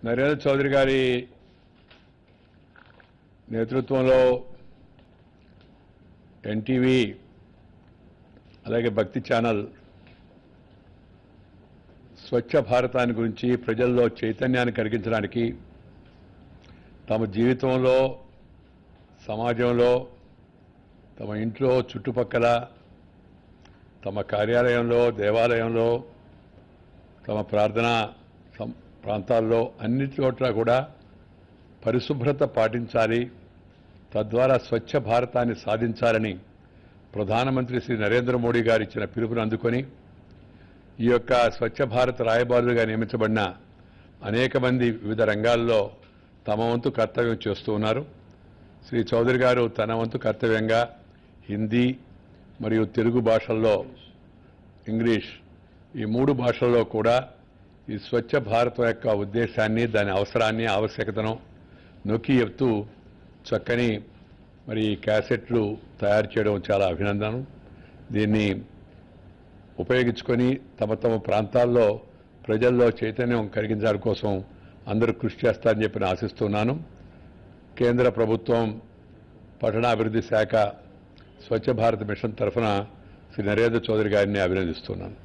నరేంద్ర చౌదరి గారి నేతృత్వంలో ఎన్టీవీ అలాగే భక్తి ఛానల్ స్వచ్ఛ భారతాన్ని గురించి ప్రజల్లో చైతన్యాన్ని కలిగించడానికి తమ జీవితంలో సమాజంలో తమ ఇంట్లో చుట్టుపక్కల తమ కార్యాలయంలో దేవాలయంలో తమ ప్రార్థన సం- ప్రాంతాల్లో అన్ని చోట్ల కూడా పరిశుభ్రత పాటించాలి తద్వారా స్వచ్ఛ భారతాన్ని సాధించాలని ప్రధానమంత్రి శ్రీ నరేంద్ర మోడీ గారు ఇచ్చిన పిలుపును అందుకొని ఈ యొక్క స్వచ్ఛ భారత్ రాయబారులుగా నియమించబడిన అనేక మంది వివిధ రంగాల్లో తమ వంతు కర్తవ్యం చేస్తూ ఉన్నారు శ్రీ చౌదరి గారు తన వంతు కర్తవ్యంగా హిందీ మరియు తెలుగు భాషల్లో ఇంగ్లీష్ ఈ మూడు భాషల్లో కూడా ఈ స్వచ్ఛ భారతం యొక్క ఉద్దేశాన్ని దాని అవసరాన్ని ఆవశ్యకతను నొక్కి చెప్తూ చక్కని మరి ఈ క్యాసెట్లు తయారు చేయడం చాలా అభినందనం దీన్ని ఉపయోగించుకొని తమ తమ ప్రాంతాల్లో ప్రజల్లో చైతన్యం కలిగించడం కోసం అందరూ కృషి చేస్తారని చెప్పి నేను ఆశిస్తున్నాను కేంద్ర ప్రభుత్వం పట్టణాభివృద్ధి శాఖ స్వచ్ఛ భారత్ మిషన్ తరఫున శ్రీ నరేంద్ర చౌదరి గారిని అభినందిస్తున్నాను